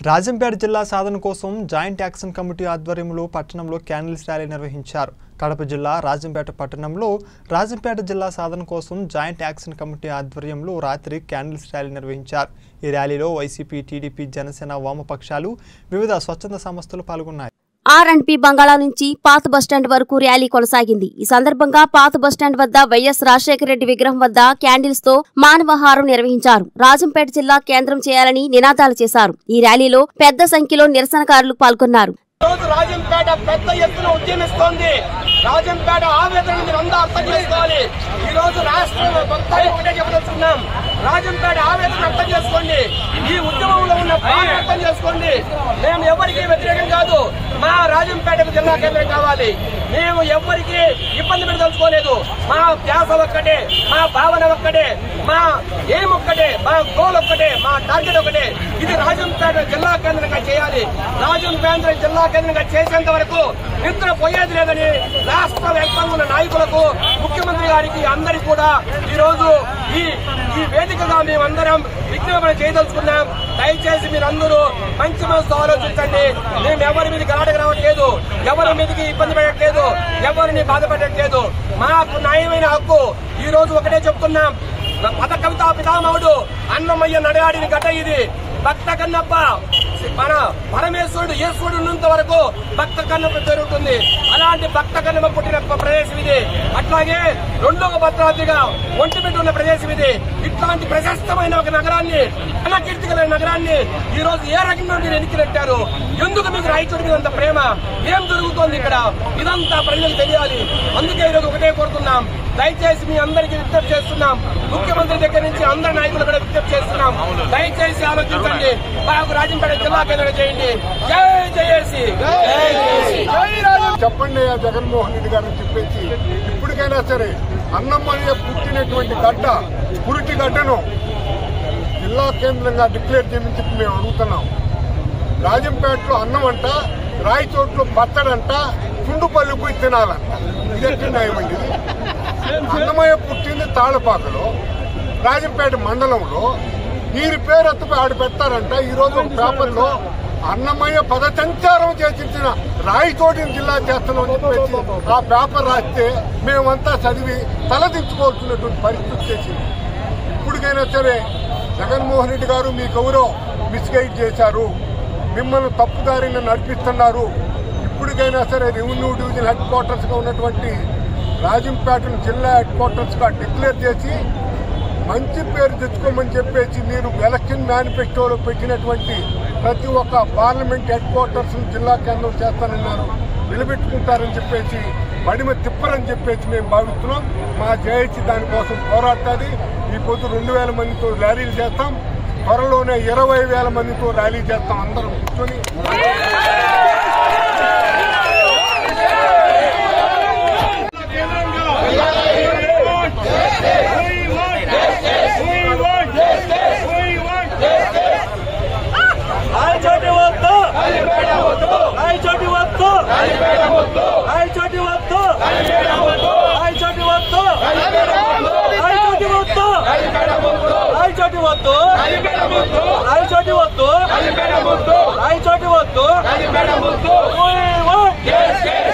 రాజంపేట జిల్లా సాధన కోసం joint action committee ఆధ్వర్యంలో పట్టణంలో క్యాండిల్స్ ర్యాలీ నిర్వహించారు కడప జిల్లా రాజంపేట పట్టణంలో రాజంపేట జిల్లా సాధన కోసం జాయింట్ యాక్షన్ కమిటీ ఆధ్వర్యంలో రాత్రి క్యాండిల్స్ ర్యాలీ నిర్వహించారు ఈ ర్యాలీలో వైసీపీ టీడీపీ జనసేన వామపక్షాలు వివిధ స్వచ్ఛంద సంస్థలు పాల్గొన్నాయి ఆర్ అండ్ పి బంగాళా నుంచి పాత బస్టాండ్ వరకు ర్యాలీ కొనసాగింది ఈ సందర్భంగా పాత బస్టాండ్ వద్ద వైఎస్ రాజశేఖర రెడ్డి విగ్రహం వద్ద క్యాండిల్స్ తో మానవహారం నిర్వహించారు రాజంపేట జిల్లా కేంద్రం చేయాలని నినాదాలు చేశారు ఈ ర్యాలీలో పెద్ద సంఖ్యలో నిరసనకారులు పాల్గొన్నారు రోజు రాజంపేట పెద్ద ఎత్తున ఉద్యమిస్తోంది రాజంపేట ఆవేదన మీరు అందరూ అర్థం చేసుకోవాలి ఈ రోజు రాష్ట్రం మొత్తాన్ని ఒకటే చెప్పదలుచుకున్నాం రాజంపేట ఆవేదన అర్థం చేసుకోండి ఈ ఉద్యమంలో ఉన్న బాధ అర్థం చేసుకోండి మేము ఎవరికి వ్యతిరేకం కాదు మా రాజంపేటకు జిల్లా కేంద్రం కావాలి మేము ఎవరికి ఇబ్బంది పెట్టదలుచుకోలేదు మా ధ్యాస ఒక్కటే మా భావన ఒక్కటే మా ఏం ఒక్కటే మా గోల్ ఒక్కటే మా టార్గెట్ ఒకటే ఇది రాజంపేట జిల్లా కేంద్రంగా చేయాలి రాజంపేట జిల్లా కేంద్రంగా చేసేంత వరకు నిద్ర పోయేది లేదని రాష్ట్ర వ్యాప్తంగా ఉన్న నాయకులకు ముఖ్యమంత్రి గారికి అందరికి కూడా ఈ రోజు ఈ ఈ వేదికగా మేమందరం విజ్ఞాపన చేయదలుచుకున్నాం దయచేసి మీరందరూ మంచి మనసుతో ఆలోచించండి మేము ఎవరి మీద గలాటకు రావట్లేదు ఎవరి మీదకి ఇబ్బంది పెట్టట్లేదు ఎవరిని బాధ పెట్టట్లేదు మాకు న్యాయమైన హక్కు ఈ రోజు ఒకటే చెప్తున్నాం పద కవిత పితామహుడు అన్నమయ్య నడయాడిన గడ్డ ఇది భక్త కన్నప్ప మన పరమేశ్వరుడు ఈశ్వరుడు ఉన్నంత వరకు భక్త కన్నప్ప జరుగుతుంది అలాంటి భక్త కన్నప్ప పుట్టిన ప్రదేశం ఇది అట్లాగే రెండవ భద్రాద్రిగా ఒంటిమిట్టు ఉన్న ప్రదేశం ఇది ఇట్లాంటి ప్రశస్తమైన ఒక నగరాన్ని కీర్తి కలిగిన నగరాన్ని ఈ రోజు ఏ రకంగా మీరు ఎన్నికలు పెట్టారు ఎందుకు మీకు రాయచోటి మీద అంత ప్రేమ ఏం జరుగుతోంది ఇక్కడ ఇదంతా ప్రజలకు తెలియాలి అందుకే ఈరోజు ఒకటే కోరుతున్నాం దయచేసి మీ అందరికీ విజ్ఞప్తి చేస్తున్నాం ముఖ్యమంత్రి దగ్గర నుంచి అందరి నాయకులు కూడా విజ్ఞప్తి చేస్తున్నాం దయచేసి ఆలోచించండి మాకు రాజంపేట జిల్లా కేంద్రం చేయండి జై జయేసి చెప్పండి ఆ జగన్మోహన్ రెడ్డి గారు చెప్పేసి ఇప్పటికైనా సరే అన్నమయ్య పుట్టినటువంటి గడ్డ పురిటి గడ్డను జిల్లా కేంద్రంగా డిక్లేర్ చేయమని చెప్పి మేము అడుగుతున్నాం రాజంపేటలో అన్నం అంట రాయచోట్లో పచ్చడంట కుండుపల్లి పోయి తినాలంట ఇదెట్టి న్యాయమండి ఇది? అన్నమయ్య పుట్టింది తాళపాకలో రాజంపేట మండలంలో వీరి పేరు ఎత్తుపై ఆడ పెడతారంట ఈ రోజు ఒక పేపర్లో అన్నమయ్య పదసంచారం చేసించిన రాయితోటిని జిల్లా చేస్తున్నామని చెప్పేసి ఆ పేపర్ రాస్తే మేమంతా చదివి తలదించుకోవాల్సినటువంటి పరిస్థితి చేసింది ఇప్పటికైనా సరే జగన్మోహన్ రెడ్డి గారు మీకెవరో మిస్గైడ్ చేశారు మిమ్మల్ని తప్పుదారిని నడిపిస్తున్నారు ఇప్పటికైనా సరే రెవెన్యూ డివిజన్ హెడ్ క్వార్టర్స్ గా ఉన్నటువంటి రాజంపేటను జిల్లా హెడ్ క్వార్టర్స్ గా డిక్లేర్ చేసి మంచి పేరు తెచ్చుకోమని చెప్పేసి మీరు ఎలక్షన్ మేనిఫెస్టోలో పెట్టినటువంటి ప్రతి ఒక్క పార్లమెంట్ హెడ్ క్వార్టర్స్ జిల్లా కేంద్రం చేస్తానన్నారు నిలబెట్టుకుంటారని చెప్పేసి మడిమ తిప్పరని చెప్పేసి మేము భావిస్తున్నాం మా జేఏసీ దానికోసం పోరాడుతుంది ఈ పొద్దు రెండు వేల మందితో ర్యాలీలు చేస్తాం త్వరలోనే ఇరవై వేల మందితో ర్యాలీ చేస్తాం అందరం కూర్చొని రాయచోటి వద్దు రాయచోటి వద్దు రాయచోటి వద్దు రాయచోటి వద్దు రాయచోటి వద్దు రాయచోటి వద్దు రాయచోటి వద్దు రాయచోటి వద్దు We want